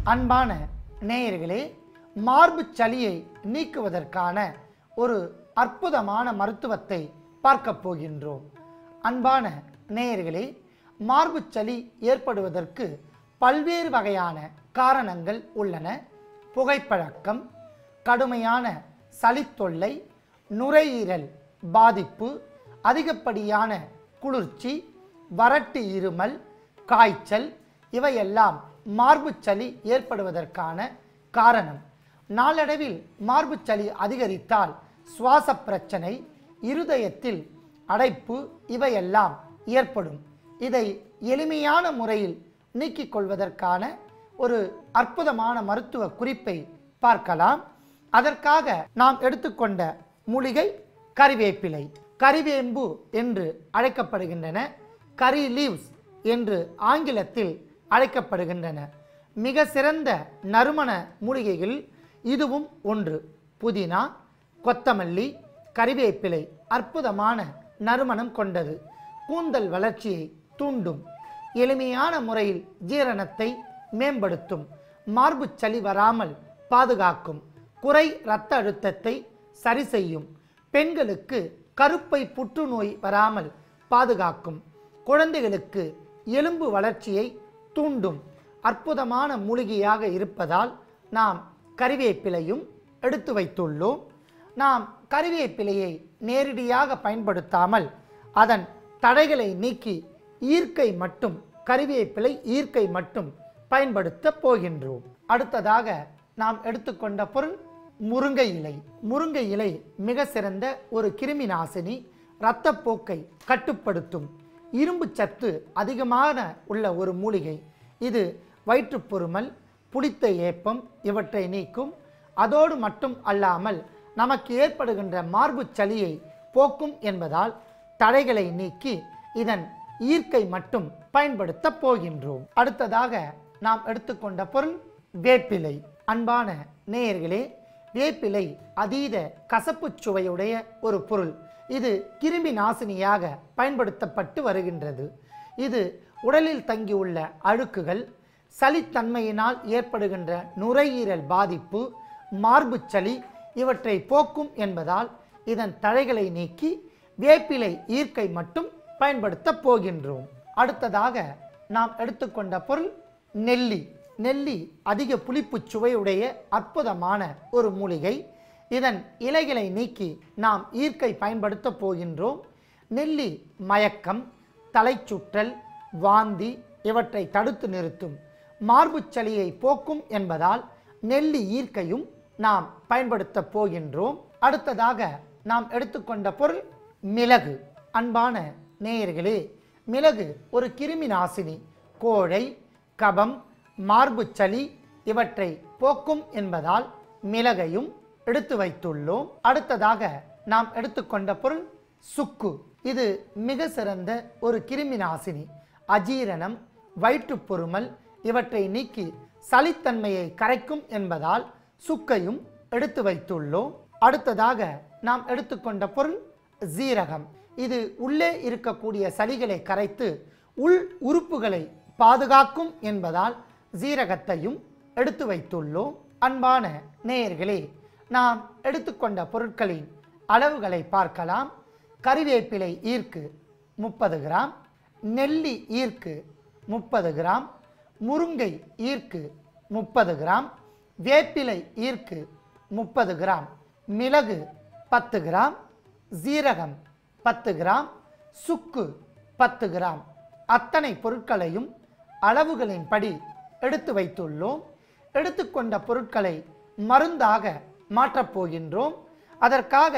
அன்பான நேயர்களே மார்பு சளியை நீக்குவதற்கான ஒரு அற்புதமான மருத்துவத்தை பார்க்க போகின்றோம் அன்பான நேயர்களே மார்பு சளி ஏற்படுவதற்கு பல்வேறு வகையான காரணங்கள் உள்ளன புகைப்பழக்கம் கடுமையான சளித்தொல்லை நுரையீரல் பாதிப்பு அதிகப்படியான குளிர்ச்சி வறட்டு இருமல் காய்ச்சல் இவையெல்லாம் மார்பு சளி ஏற்படுவதற்கான காரணம் நாளடைவில் மார்பு சளி அதிகரித்தால் சுவாச பிரச்சனை இருதயத்தில் அடைப்பு இவையெல்லாம் ஏற்படும் இதை எளிமையான முறையில் நீக்கிக் கொள்வதற்கான ஒரு அற்புதமான மருத்துவ குறிப்பை பார்க்கலாம் அதற்காக நாம் எடுத்துக்கொண்ட மூலிகை கறிவேப்பிலை கறிவேம்பு என்று அழைக்கப்படுகின்றன கரி லீவ்ஸ் என்று ஆங்கிலத்தில் அழைக்கப்படுகின்றன மிக சிறந்த நறுமண மூலிகைகள் இதுவும் ஒன்று புதினா கொத்தமல்லி கறிவேப்பிலை அற்புதமான நறுமணம் கொண்டது கூந்தல் வளர்ச்சியை தூண்டும் எளிமையான முறையில் ஜீரணத்தை மேம்படுத்தும் மார்பு சளி வராமல் பாதுகாக்கும் குறை இரத்த அழுத்தத்தை சரி செய்யும் பெண்களுக்கு கருப்பை புற்றுநோய் வராமல் பாதுகாக்கும் குழந்தைகளுக்கு எலும்பு வளர்ச்சியை தூண்டும் அற்புதமான மூலிகையாக இருப்பதால் நாம் கறிவேப்பிலையும் எடுத்து வைத்துள்ளோம் நாம் கறிவேப்பிலையை நேரடியாக பயன்படுத்தாமல் அதன் தடைகளை நீக்கி ஈர்க்கை மட்டும் கறிவேப்பிலை ஈர்க்கை மட்டும் பயன்படுத்த போகின்றோம் அடுத்ததாக நாம் எடுத்துக்கொண்ட பொருள் முருங்கை இலை முருங்கை இலை மிக சிறந்த ஒரு கிருமி நாசினி இரத்தப்போக்கை கட்டுப்படுத்தும் இரும்பு சத்து அதிகமான உள்ள ஒரு மூலிகை இது வயிற்றுப்பொருமல் புளித்த ஏப்பம் இவற்றை நீக்கும் அதோடு மட்டும் அல்லாமல் நமக்கு ஏற்படுகின்ற மார்பு சளியை போக்கும் என்பதால் தடைகளை நீக்கி இதன் ஈர்க்கை மட்டும் பயன்படுத்த போகின்றோம் அடுத்ததாக நாம் எடுத்துக்கொண்ட பொருள் வேப்பிலை அன்பான நேயர்களே வேப்பிலை அதீத கசப்புச் சுவையுடைய ஒரு பொருள் இது கிருமி நாசினியாக பயன்படுத்தப்பட்டு வருகின்றது இது உடலில் தங்கியுள்ள அழுக்குகள் சளித்தன்மையினால் ஏற்படுகின்ற நுரையீரல் பாதிப்பு மார்பு சளி இவற்றை போக்கும் என்பதால் இதன் தழைகளை நீக்கி வேப்பிலை ஈர்க்கை மட்டும் பயன்படுத்த போகின்றோம் அடுத்ததாக நாம் எடுத்துக்கொண்ட பொருள் நெல்லி நெல்லி அதிக புளிப்புச் சுவையுடைய அற்புதமான ஒரு மூலிகை இதன் இலைகளை நீக்கி நாம் ஈர்க்கை பயன்படுத்த போகின்றோம் நெல்லி மயக்கம் தலைச்சுற்றல் வாந்தி இவற்றை தடுத்து நிறுத்தும் மார்புச் சளியை போக்கும் என்பதால் நெல்லி ஈர்க்கையும் நாம் பயன்படுத்த போகின்றோம் அடுத்ததாக நாம் எடுத்துக்கொண்ட பொருள் மிளகு அன்பான நேயர்களே மிளகு ஒரு கிருமி நாசினி கோழை கபம் மார்பு சளி இவற்றை போக்கும் என்பதால் மிளகையும் எடுத்து வைத்துள்ளோம் அடுத்ததாக நாம் எடுத்துக்கொண்ட பொருள் சுக்கு இது மிக சிறந்த ஒரு கிருமி நாசினி அஜீரணம் வயிற்றுப்பொருமல் இவற்றை நீக்கி சளித்தன்மையை கரைக்கும் என்பதால் சுக்கையும் எடுத்து வைத்துள்ளோம் அடுத்ததாக நாம் எடுத்துக்கொண்ட பொருள் சீரகம் இது உள்ளே இருக்கக்கூடிய சளிகளை கரைத்து உள் உறுப்புகளை பாதுகாக்கும் என்பதால் சீரகத்தையும் எடுத்து வைத்துள்ளோம் அன்பான நேயர்களே நாம் எடுத்துக்கொண்ட பொருட்களின் அளவுகளை பார்க்கலாம் கறிவேப்பிலை ஈர்க்கு முப்பது கிராம் நெல்லி ஈர்க்கு முப்பது கிராம் முருங்கை ஈர்க்கு முப்பது கிராம் வேப்பிலை ஈர்க்கு முப்பது கிராம் மிளகு பத்து கிராம் சீரகம் பத்து கிராம் சுக்கு பத்து கிராம் அத்தனை பொருட்களையும் அளவுகளின்படி எடுத்து வைத்துள்ளோம் எடுத்துக்கொண்ட பொருட்களை மருந்தாக மாற்றப் போகின்றோம் அதற்காக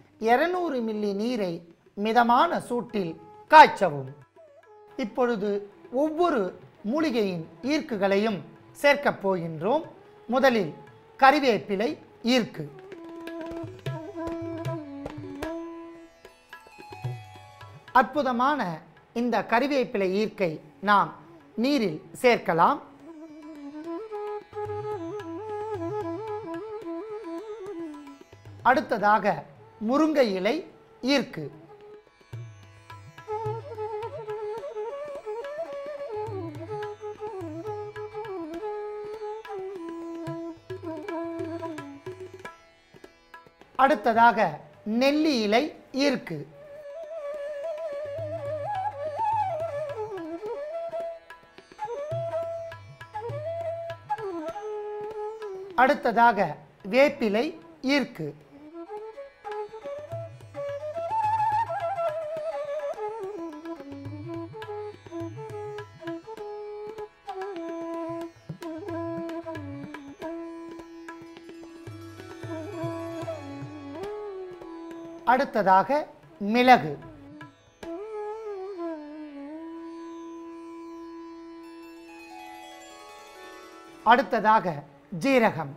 200 மில்லி நீரை மிதமான சூட்டில் காய்ச்சவும் இப்பொழுது ஒவ்வொரு மூலிகையின் ஈர்க்குகளையும் சேர்க்கப் போகின்றோம் முதலில் கறிவேப்பிலை ஈர்க்கு அற்புதமான இந்த கறிவேப்பிலை ஈர்க்கை நாம் நீரில் சேர்க்கலாம் அடுத்ததாக முருங்கை இலை ஈர்க்கு அடுத்ததாக நெல்லி இலை ஈர்க்கு அடுத்ததாக வேப்பிலை ஈர்க்கு அடுத்ததாக மிளகு அடுத்ததாக ஜீரகம்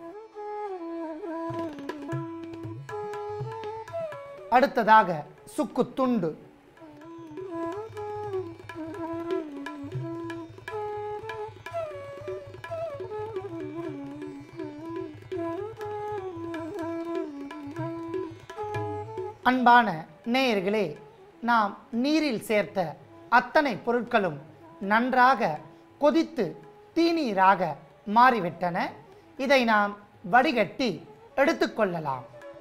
அடுத்ததாக சுக்கு துண்டு அன்பான நேயர்களே நாம் நீரில் சேர்த்த அத்தனை பொருட்களும் நன்றாக கொதித்து தீநீராக மாறிவிட்டன இதை நாம் வடிகட்டி எடுத்துக்கொள்ளலாம்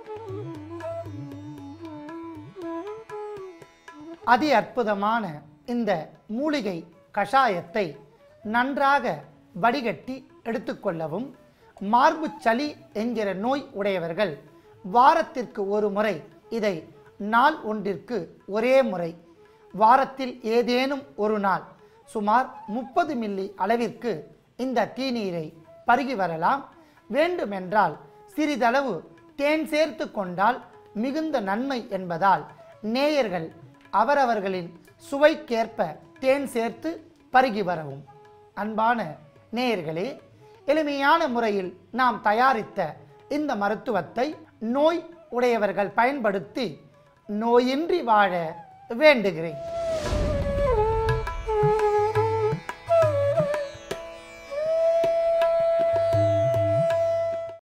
அதி அற்புதமான இந்த மூலிகை கஷாயத்தை நன்றாக வடிகட்டி எடுத்துக்கொள்ளவும் மார்பு சளி என்கிற நோய் உடையவர்கள் வாரத்திற்கு ஒரு முறை இதை நாள் ஒன்றிற்கு ஒரே முறை வாரத்தில் ஏதேனும் ஒரு நாள் சுமார் முப்பது மில்லி அளவிற்கு இந்த தீநீரை பருகி வரலாம் வேண்டுமென்றால் சிறிதளவு தேன் சேர்த்து கொண்டால் மிகுந்த நன்மை என்பதால் நேயர்கள் அவரவர்களின் சுவைக்கேற்ப தேன் சேர்த்து பருகி வரவும் அன்பான நேயர்களே எளிமையான முறையில் நாம் தயாரித்த இந்த மருத்துவத்தை நோய் உடையவர்கள் பயன்படுத்தி நோயின்றி வாழ வேண்டுகிறேன்